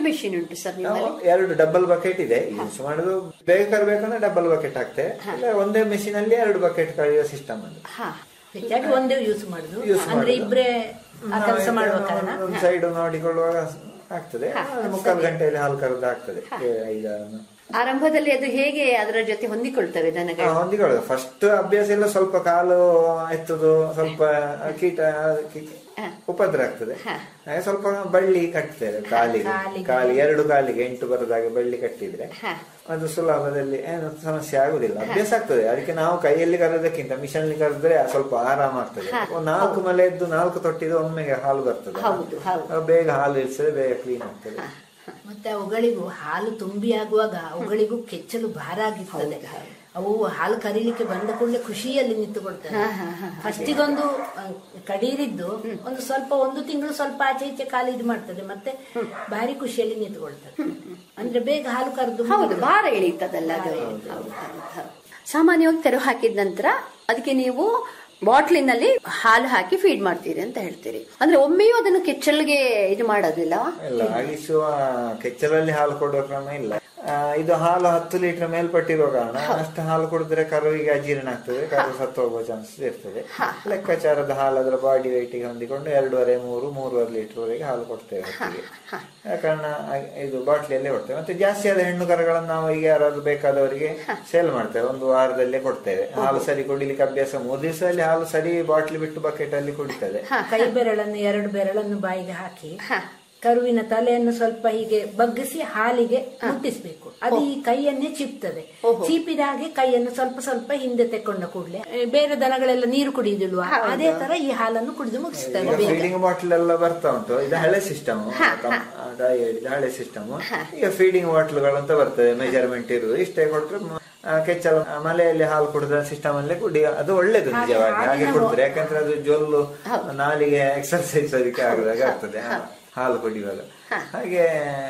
Machine ಉಂಟು sir ನಾವು ನಿಮ್ಮಲ್ಲಿ ಎರಡು ಡಬಲ್ ಬಕೆಟ್ ಇದೆ ಯೂಸ್ ಮಾಡುದು ಬೇಗ ಕರಬೇಕಂದ್ರೆ ಡಬಲ್ ಬಕೆಟ್ ಹಾಕ್ತೇವೆ ಇಲ್ಲ ಒಂದೇ ಮೆಷಿನ್ ಅಲ್ಲಿ ಎರಡು ಬಕೆಟ್ ಕಳೆಯುವ ಸಿಸ್ಟಮ್ ಅದು ಹಾ ಹೆಚ್ಚಾಗಿ ಒಂದೇ ಯೂಸ್ ಮಾಡುದು Use ಅಂದ್ರೆ ಮಾಡುದು. ಇಬ್ರೇ ಆ ಕೆಲಸ ಮಾಡುವ ಕಾರಣ ಒಂದು ಸೈಡ್ ನೋಡಿಕೊಳ್ಳುವಾಗ ಆಗ್ತದೆ ಅದು ಮುಕ್ಕಾಲು ಗಂಟೆಯಲ್ಲಿ ಹಾಲು ಕರೆದು ಆಗ್ತದೆ ಐದು ಆರಂಭದಲ್ಲಿ ಅದು ಹೇಗೆ ಅದರ ಜೊತೆ ಹೊಂದಿಕೊಳ್ತವೆ ದನಗಳು ಹೊಂದಿಕೊಳ್ಳೋದು ಫಸ್ಟ್ ಅಭ್ಯಾಸ ಎಲ್ಲ ಸ್ವಲ್ಪ ಕಾಲು ಎತ್ತುದು ಸ್ವಲ್ಪ ಕೀಟ ಕಿ- ಉಪದ್ರ ಆಗ್ತದೆ ಹಾಗೆ ಸ್ವಲ್ಪ ಬಳ್ಳಿ ಕಟ್ತೇವೆ ಕಾಲಿಗೆ ಕಾಲಿ ಎರಡು ಕಾಲಿಗೆ ಎಂಟು ಬರದಾಗೆ ಬಳ್ಳಿ ಕಟ್ಟಿದ್ರೆ ಅದು ಸುಲಭದಲ್ಲಿ ಏನು ಸಮಸ್ಯೆ ಆಗುದಿಲ್ಲ ಅಭ್ಯಾಸ ಆಗ್ತದೆ ಅದಕ್ಕೆ ನಾವು ಕೈಯಲ್ಲಿ ಕರೆಯೋದಕ್ಕಿಂತ ಮಿಷನ್ ಕರೆದ್ರೆ ಸ್ವಲ್ಪ ಆರಾಮ ಆಗ್ತದೆ ಒಂದು ನಾಲ್ಕು ಮಲೆ ಎದ್ದು ನಾಲ್ಕು ತೊಟ್ಟಿದ್ದು ಒಮ್ಮೆಗೆ ಹಾಲು ಬರ್ತದೆ ಹೌದು ಹೌದು ಅದು ಬೇಗ ಹಾಲು ಇಳಿಸ್ತದೆ ಬೇಗ ಕ್ಲೀನ್ ಆಗ್ತದೆ ಮತ್ತೆ ಅವುಗಳಿಗೂ ಹಾಲು ತುಂಬಿ ಆಗುವಾಗ ಅವುಗಳಿಗೂ ಕೆಚ್ಚಲು ಭಾರ ಆಗಿರ್ತದೆ ಅವು ಹಾಲು ಕರೀಲಿಕ್ಕೆ ಬಂದ ಕೂಡಲೇ ಖುಷಿಯಲ್ಲಿ ನಿಂತುಕೊಳ್ತವೆ ಫಸ್ಟಿಗೊಂದು ಕಡೀರಿದ್ದು ಒಂದು ಸ್ವಲ್ಪ ಒಂದು ತಿಂಗಳು ಸ್ವಲ್ಪ ಆಚೆ ಈಚೆ ಕಾಲು ಇದು ಮಾಡ್ತದೆ ಮತ್ತೆ ಭಾರಿ ಖುಷಿಯಲ್ಲಿ ನಿಂತುಕೊಳ್ತದೆ ಅಂದ್ರೆ ಬೇಗ ಹಾಲು ಕರೆದು ಹೌದು ಭಾರ ಎಳೀತದಲ್ಲ ಅದು ಹೌದು, ಹೌದು, ಹೌದು. ಸಾಮಾನ್ಯವಾಗಿ ತೆರು ಹಾಕಿದ ನಂತರ ಅದಕ್ಕೆ ನೀವು ಬಾಟ್ಲಿನಲ್ಲಿ ಹಾಲು ಹಾಕಿ ಫೀಡ್ ಮಾಡ್ತೀರಿ ಅಂತ ಹೇಳ್ತೀರಿ ಅಂದ್ರೆ ಒಮ್ಮೆಯೂ ಅದನ್ನು ಕೆಚ್ಚಲ್ಗೆ ಇದು ಮಾಡೋದಿಲ್ಲವಾ ಇಲ್ಲ ಆಗಿಸುವ ಕೆಚ್ಚಲಲ್ಲಿ ಹಾಲು ಕೊಡುವ ಕ್ರಮ ಇಲ್ಲ ಆ, ಇದು ಹಾಲು ಹತ್ತು ಲೀಟರ್ ಮೇಲ್ಪಟ್ಟಿರೋ ಕಾರಣ ಅಷ್ಟು ಹಾಲು ಕುಡಿದ್ರೆ ಕರುವಿಗೆ ಅಜೀರ್ಣ ಆಗ್ತದೆ ಕರು ಸತ್ತು ಹೋಗುವ ಚಾನ್ಸಸ್ ಇರ್ತದೆ ಲೆಕ್ಕಾಚಾರದ ಹಾಲು ಅದರ ಬಾಡಿ ಗೆ ಹೊಂದಿಕೊಂಡು ಎರಡೂವರೆ ಮೂರು ಮೂರುವರೆ ಲೀಟರ್ ವರೆಗೆ ಹಾಲು ಕೊಡ್ತೇವೆ ಹೊತ್ತಿಗೆ ಆ ಕಾರಣ ಆ, ಇದು ಬಾಟ್ಲಿಯಲ್ಲೇ ಕೊಡ್ತೇವೆ ಮತ್ತೆ ಜಾಸ್ತಿ ಆದ ಹೆಣ್ಣು ಕರುಗಳನ್ನು ನಾವು ಈಗ ಯಾರಾದ್ರೂ ಬೇಕಾದವರಿಗೆ ಸೇಲ್ ಮಾಡ್ತೇವೆ ಒಂದು ವಾರದಲ್ಲೇ ಕೊಡ್ತೇವೆ ಹಾಲು ಸರಿ ಕುಡಿಲಿಕ್ಕೆ ಅಭ್ಯಾಸ ಮೂರು ದಿವಸದಲ್ಲಿ ಹಾಲು ಸರಿ ಬಾಟ್ಲಿ ಬಿಟ್ಟು ಬಕೆಟ್ ಅಲ್ಲಿ ಕುಡಿತದೆ ಕೈ ಬೆರಳನ್ನು ಎರಡು ಬೆರಳನ್ನು ಬಾಯಿಗೆ ಹಾಕಿ ಕರುವಿನ ತಲೆಯನ್ನು ಸ್ವಲ್ಪ ಹೀಗೆ ಬಗ್ಗಿಸಿ ಹಾಲಿಗೆ ಮುಟ್ಟಿಸ್ಬೇಕು ಅದು ಈ ಕೈಯನ್ನೇ ಚಿಪ್ತದೆ ಚೀಪಿದ ಹಾಗೆ ಕೈಯನ್ನು ಸ್ವಲ್ಪ ಸ್ವಲ್ಪ ಹಿಂದೆ ತೆಕ್ಕೊಂಡ ಕೂಡಲೇ ಬೇರೆ ದನಗಳೆಲ್ಲ ನೀರು ಕುಡಿಯುದಿಲ್ವಾ ಅದೇ ತರ ಈ ಹಾಲನ್ನು ಕುಡಿದು ಮುಗಿಸ್ತದೆ ಬೇಗ ಫೀಡಿಂಗ್ ಬಾಟಲ್ ಎಲ್ಲ ಬರ್ತಾ ಉಂಟು ಇದು ಹಳೆ ಸಿಸ್ಟಮ್ ಹೇಳಿದ ಹಳೆ ಸಿಸ್ಟಮ್ ಈಗ ಫೀಡಿಂಗ್ ಬಾಟಲ್ಗಳಂತ ಬರ್ತದೆ ಮೆಜರ್ಮೆಂಟ್ ಇರುವುದು ಇಷ್ಟೇ ಕೊಟ್ರೆ ಮ- ಆ, ಕೆಚ್ಚಲು ಆ, ಮಲೆಯಲ್ಲಿ ಹಾಲು ಕುಡಿದ ಸಿಸ್ಟಮ್ ಅಲ್ಲೇ ಕುಡಿ ಅದು ಒಳ್ಳೇದು ನಿಜವಾಗಿ ಹಾಗೆ ಕುಡಿದ್ರೆ ಯಾಕಂದ್ರೆ ಅದು ಜೊಲ್ಲು ನಾಲಿಗೆ ಎಕ್ಸರ್ಸೈಸ್ ಅದಕ್ಕೆ ಆಗದಾಗ ಆಗ್ತದೆ ಆ, ಹಾಲು ಕುಡಿಯುವಾಗ ಹಾಗೆ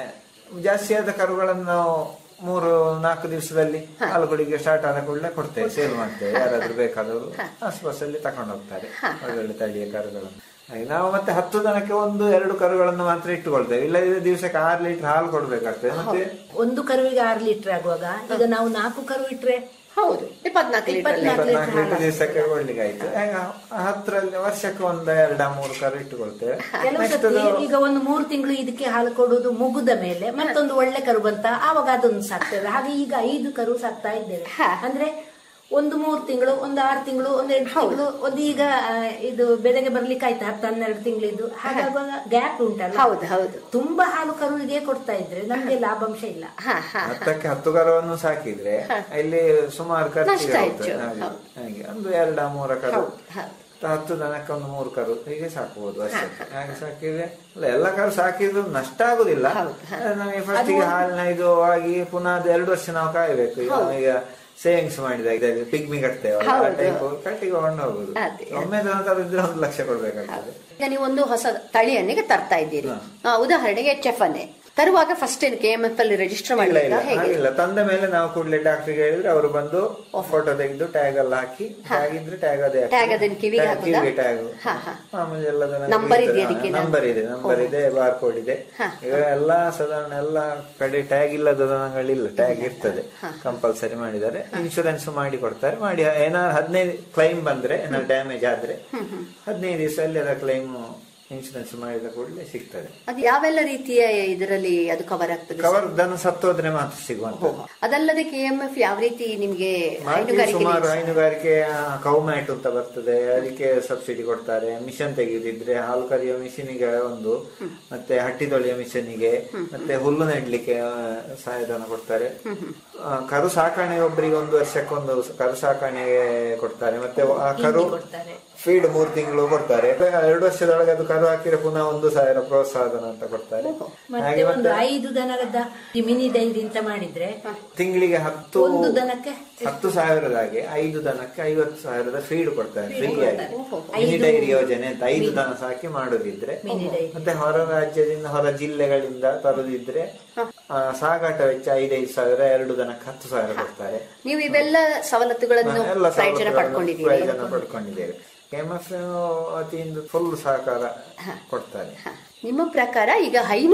ಜಾಸ್ತಿ ಆದ ಕರುಗಳನ್ನು ನಾವು ಮೂರು ನಾಲ್ಕು ದಿವಸದಲ್ಲಿ ಹಾಲು ಕುಡಿಗೆ ಸ್ಟಾರ್ಟ್ ಆದ ಕೂಡಲೇ ಕೊಡ್ತೇವೆ ಸೇಲ್ ಮಾಡ್ತೇವೆ ಯಾರಾದ್ರೂ ಬೇಕಾದವರು ಆಸ್ಪಾಸಲ್ಲಿ ತಕೊಂಡು ಹೋಗ್ತಾರೆ ಒಳ್ಳೊಳ್ಳೆ ತಳಿಯ ಕರುಗಳನ್ನು ಹಾಗೆ ನಾವು ಮತ್ತೆ ಹತ್ತು ದನಕ್ಕೆ ಒಂದು ಎರಡು ಕರುಗಳನ್ನು ಮಾತ್ರ ಇಟ್ಟುಕೊಳ್ತೇವೆ ಇಲ್ಲದಿದ್ರೆ ದಿವಸಕ್ಕೆ ಆರು ಲೀಟರ್ ಹಾಲು ಕೊಡ್ಬೇಕಾಗ್ತದೆ ಮತ್ತೆ ಒಂದು ಕರುವಿಗೆ ಆರು ಲೀಟರ್ ಆಗುವಾಗ ಈಗ ನಾವು ನಾಲ್ಕು ಕರು ಇಟ್ರೆ ಹೌದು ಇಪ್ಪತ್ನಾಲ್ಕು ಲೀಟರ್ ಇಪ್ಪತ್ನಾಲ್ಕು ಇಪ್ಪತ್ನಾಲ್ಕು ಲೀಟರ್ ದಿವಸಕ್ಕೆ ಕೊಡ್ಲಿಕ್ಕೆ ಆಯ್ತು ಹಾಗೆ ಹತ್ತರಲ್ಲಿ ವರ್ಷಕ್ಕೆ ಒಂದು ಎರಡ ಮೂರು ಕರು ಇಟ್ಟುಕೊಳ್ತೇವೆ ಕೆಲವು Next ಸತಿ ಅದು- ಈಗ ಒಂದು ಮೂರು ತಿಂಗಳು ಇದಕ್ಕೆ ಹಾಲು ಕೊಡುವುದು ಮುಗಿದ ಮೇಲೆ ಮತ್ತೊಂದು ಒಳ್ಳೆ ಕರು ಬಂತ ಆವಾಗ ಅದೊಂದು ಸಾಕ್ತೇವೆ ಹಾಗೆ ಈಗ ಐದು ಕರು ಸಾಕ್ತಾ ಇದ್ದೇವೆ ಅಂದ್ರೆ ಒಂದು ಮೂರು ತಿಂಗಳು ಒಂದು ಆರು ತಿಂಗಳು ಒಂದು ಎಂಟು ತಿಂಗಳು ಒಂದು ಈಗ ಆ, ಇದು ಬೆದೆಗೆ ಬರ್ಲಿಕ್ಕೆ ಆಯ್ತು ಹತ್ತು ಹನ್ನೆರಡು ತಿಂಗಳಿದ್ದು ಹಾಗಾಗುವಾಗ ಗ್ಯಾಪ್ ಉಂಟಲ್ಲ ಹೌದು ಹೌದು ತುಂಬಾ ಹಾಲು ಕರುವಿಗೆ ಕೊಡ್ತಾ ಇದ್ರೆ ನಮ್ಗೆ ಲಾಭಾಂಶ ಇಲ್ಲ ಹಾ ಹಾ ಹತ್ತಕ್ಕೆ ಹತ್ತು ಕರವನ್ನು ಸಾಕಿದ್ರೆ ಇಲ್ಲಿ ಸುಮಾರು ಖರ್ಚಿಗೆ ನಷ್ಟ ಹೋಗ್ತದೆ. ಹೆಚ್ಚು. ಹಾಗೆ. ಹೌದು. ಹಾಗೆ ಒಂದು ಎರಡ ಮೂರ ಕರು ಹೌದು. ಹತ್ತು ದನಕ್ಕೆ ಒಂದು ಮೂರು ಕರು ಹೀಗೆ ಸಾಕಬಹುದು ವರ್ಷಕ್ಕೆ ಹಾಗೆ ಸಾಕಿದ್ರೆ ಅಲ್ಲ ಎಲ್ಲ ಕರು ಸಾಕಿದ್ರು ನಷ್ಟ ಆಗುದಿಲ್ಲ ಅದು ನಮಗೆ ಫಸ್ಟಿಗೆ ಹಾಲಿನ ಇದು ಆಗಿ ಪುನಃ ಅದು ಎರಡು ವರ್ಷ ನಾವು ಕಾಯ್ಬೇಕು ಈಗ ಈಗ ಸೇವಿಂಗ್ಸ್ ಮಾಡಿದ ಇದರಲ್ಲಿ ಪಿಗ್ಮಿ ಕಟ್ತೇವೆ ಆ ಟೈಪ್ ಕಟ್ಟಿಗೆ ಕೊಂಡು ಹೋಗುದು ಅದೇ. ಒಮ್ಮೆ ದನ ತರಿದ್ರೆ ಒಂದು ಲಕ್ಷ ಕೊಡ್ಬೇಕಾಗ್ತದೆ ಈಗ ನೀವು ಒಂದು ಹೊಸ ತಳಿಯನ್ನೇ ತರ್ತಾ ಇದ್ದೀರಿ ಆ, ಉದಾಹರಣೆಗೆ ಎಚ್ ಎಫ್ ಅನ್ನೇ ತರುವಾಗ ಫಸ್ಟ್ ಏನು ಕೆ ಎಂ ಎಫ್ ಅಲ್ಲಿ ರಿಜಿಸ್ಟರ್ ಇಲ್ಲ ಮಾಡಲಿಲ್ಲ ಇಲ್ಲ ಹೇಗೆ ಹಾಗಿಲ್ಲ ತಂದ ಮೇಲೆ ನಾವು ಕೂಡಲೇ ಡಾಕ್ಟರ್ಗೆ ಹೇಳಿದ್ರೆ ಅವರು ಬಂದು ಫೋಟೋ ತೆಗೆದು ಟ್ಯಾಗ್ ಎಲ್ಲ ಹಾಕಿ ಟ್ಯಾಗ್ ಇದ್ರೆ ಟ್ಯಾಗ್ ಅದೇ Tag ಅದನ್ನ ಕಿವಿಗೆ ಹಾಕುದಾ? ಟ್ಯಾಗ್ ಹಾ, ಹಾ. ಆಮೇಲೆ ಎಲ್ಲದನ್ನ Number ಇದೆಯಾ ಅದಕ್ಕೆ? ನಂಬರ್ ಇದೆ ನಂಬರ್ ಇದೆ ಬಾರ್ ಕೋಡ್ ಇದೆ ಈಗ ಎಲ್ಲಾ ಸಾಧಾರಣ ಎಲ್ಲ ಕಡೆ ಟ್ಯಾಗ್ ಇಲ್ಲದ ದನಗಳಿಲ್ಲ ಟ್ಯಾಗ್ ಇರ್ತದೆ ಕಂಪಲ್ಸರಿ ಮಾಡಿದ್ದಾರೆ ಇನ್ಶೂರೆನ್ಸ್ ಮಾಡಿ ಕೊಡ್ತಾರೆ ಮಾಡಿ ಏನಾದ್ರು ಹದಿನೈದು ಕ್ಲೈಮ್ ಬಂದ್ರೆ ಏನಾದ್ರು ಡ್ಯಾಮೇಜ್ ಆದ್ರೆ ಹದಿನೈದು ದಿವಸದಲ್ಲಿ ಅದರ ಕ್ಲೈಮ್ ಇನ್ಶೂರೆನ್ಸ್ ಮಾಡಿದ ಕೂಡಲೇ ಸಿಗ್ತದೆ ಅದು ಯಾವೆಲ್ಲ ರೀತಿಯ ಇದರಲ್ಲಿ ಅದು ಕವರ್ ಆಗ್ತದೆ ಕವರ್ ದನ ಸತ್ತೋದ್ರೆ ಮಾತ್ರ ಸಿಗುವಂತದ್ದು ಅದಲ್ಲದೆ ಕೆ ಎಂ ಎಫ್ ಯಾವ ರೀತಿ ನಿಮ್ಗೆ ಮಾಡಿ ಹೈನುಗಾರಿಕೆ ಸುಮಾರು ಹೈನುಗಾರಿಕೆ ಕೌಮ್ಯಾಟ್ ಅಂತ ಬರ್ತದೆ ಅದಕ್ಕೆ ಸಬ್ಸಿಡಿ ಕೊಡ್ತಾರೆ ಮಿಷನ್ ತೆಗೆದಿದ್ರೆ ಹಾಲು ಕರಿಯೋ ಮಿಷಿನಿಗೆ ಒಂದು ಮತ್ತೆ ಹಟ್ಟಿ ತೊಳೆಯೋ ಮಿಷನಿಗೆ ಮತ್ತೆ ಹುಲ್ಲು ನೆಡ್ಲಿಕ್ಕೆ ಆ, ಸಹಾಯಧನ ಕೊಡ್ತಾರೆ ಆ, ಕರು ಸಾಕಾಣೆ ಒಬ್ಬರಿಗೆ ಒಂದು ವರ್ಷಕ್ಕೊಂದು ಕರು ಸಾಕಾಣೆಗೆ ಕೊಡ್ತಾರೆ ಮತ್ತೆ ಆ ಕರು ಕೊಡ್ತಾರೆ. ಫೀಡ್ ಮೂರು ತಿಂಗಳು ಕೊಡ್ತಾರೆ ಎರಡು ವರ್ಷದೊಳಗೆ ಅದು ಕರು ಹಾಕಿದ್ರೆ ಪುನಃ ಒಂದು ಸಾವಿರ ಪ್ರೋತ್ಸಾಹಧನ ಅಂತ ಕೊಡ್ತಾರೆ ಮತ್ತೆ ಹಾಗೆ ಒಂದು ಮತ್ತೆ ಐದು ದನದ ಈ ಮಿನಿ ಡೈರಿ ಅಂತ ಮಾಡಿದ್ರೆ ತಿಂಗಳಿಗೆ ಹತ್ತು ಒಂದು ದನಕ್ಕೆ ಹತ್ತು ಸಾವಿರದಾಗೆ ಐದು ದನಕ್ಕೆ ಐವತ್ತು ಸಾವಿರದ ಫೀಡ್ ಕೊಡ್ತಾರೆ ಫ್ರೀ ಆಗಿ ಮಿನಿ ಐದು- ಡೈರಿ ಯೋಜನೆ ಅಂತ ಐದು ದನ ಸಾಕಿ ಮಾಡುದಿದ್ರೆ ಮಿನಿ ಡೈರಿ ಮತ್ತೆ ಹೊರ ರಾಜ್ಯದಿಂದ ಹೊರ ಜಿಲ್ಲೆಗಳಿಂದ ತರುದಿದ್ರೆ ಆ, ಸಾಗಾಟ ವೆಚ್ಚ ಐದೈದು ಸಾವಿರ ಎರಡು ದನಕ್ಕೆ ಹತ್ತು ಸಾವಿರ ಕೊಡ್ತಾರೆ ನೀವು ಇವೆಲ್ಲ ಸವಲತ್ತುಗಳನ್ನು ಎಲ್ಲ ಪ್ರಯೋಜನ ಸವಲತ್ತುಗಳನ್ನು ಪಡ್ಕೊಂಡಿದ್ದೀರಿ ಪ್ರಯೋಜನ ಪಡ್ಕೊಂಡಿದ್ದೇವೆ ಕೆಎಂಎಫ್ ವತಿಯಿಂದ ಫುಲ್ ಸಹಕಾರ ಕೊಡ್ತಾರೆ ನಿಮ್ಮ ಪ್ರಕಾರ ಈಗ ಹೈನು